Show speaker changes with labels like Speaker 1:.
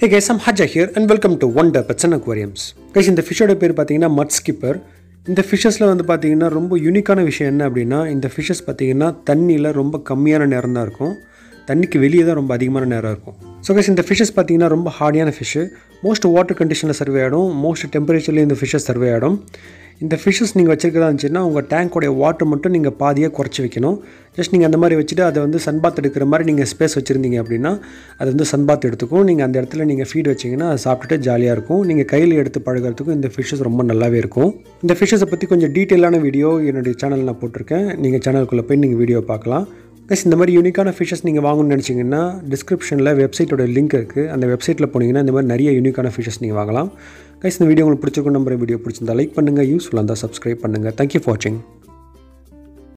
Speaker 1: hey guys I'm Haja here and welcome to wonder pets and aquariums guys இந்த ஃபிஷ்ஷோட பேர் பார்த்தீங்கன்னா மட் ஸ்கிப்பர் இந்த ஃபிஷ்ஷஸில் வந்து பார்த்தீங்கன்னா ரொம்ப யூனிக்கான விஷயம் என்ன அப்படின்னா இந்த ஃபிஷ்ஷஸ் பார்த்தீங்கன்னா தண்ணியில் ரொம்ப கம்மியான நேரம் தான் இருக்கும் தண்ணிக்கு வெளியே தான் ரொம்ப அதிகமான நேரம் இருக்கும் ஸோ கைஸ் இந்த ஃபிஷ்ஷஸ் பார்த்தீங்கன்னா ரொம்ப ஹார்டியான ஃபிஷ்ஷு மோஸ்ட் வாட்டர் கண்டிஷனில் சர்வே ஆகிடும் மோஸ்ட் டெம்பரேச்சர்லேயும் இந்த ஃபிஷ்ஷஸ் சர்வே ஆகிடும் இந்த ஃபிஷ்ஷஸ் நீங்கள் வச்சிருக்கிறதா இருந்துச்சுன்னா உங்கள் டேங்கோடைய வாட்டர் மட்டும் நீங்கள் பாதியாக குறைச்சி வைக்கணும் ஜஸ்ட் நீங்கள் அந்த மாதிரி வச்சுட்டு அதை வந்து சன்பாத் எடுக்கிற மாதிரி நீங்கள் ஸ்பேஸ் வச்சுருந்தீங்க அப்படின்னா அது வந்து சன்பாத் எடுத்துக்கும் நீங்கள் அந்த இடத்துல நீங்கள் ஃபீட் வச்சிங்கன்னா அது சாப்பிட்டுட்டு ஜாலியாக இருக்கும் நீங்கள் கையில் எடுத்து பழகிறதுக்கும் இந்த ஃபிஷ்ஷஸ் ரொம்ப நல்லாவே இருக்கும் இந்த ஃபிஷ்ஷஸை பற்றி கொஞ்சம் டீட்டெயிலான வீடியோ என்னுடைய சேனல் நான் போட்டிருக்கேன் நீங்கள் சேனலுக்குள்ளே போய் நீங்கள் வீடியோ பார்க்கலாம் கைஸ் இந்த மாதிரி யூனிக்கான ஃபிஷஸ் நீங்கள் வாங்கணும்னு நினச்சிங்கன்னா டிஸ்கிரிப்ஷனில் வெப்சைட்டோட லிங்க் இருக்குது அந்த வெப்சைட்டில் போனீங்கன்னா இந்த மாதிரி நிறைய யூனிக்கான ஃபிஷஸ் நீங்கள் வாங்கலாம் கைஸ் இந்த வீடியோ உங்களுக்கு பிடிச்சிருக்கும் நம்புற வீடியோ பிடிச்சிருந்தா லைக் பண்ணுங்கள் யூஸ்ஃபுல்லாக இருந்தால் சப்ஸ்கிரைப் பண்ணுங்கள் தேங்க்யூ ஃபார் வாட்சிங்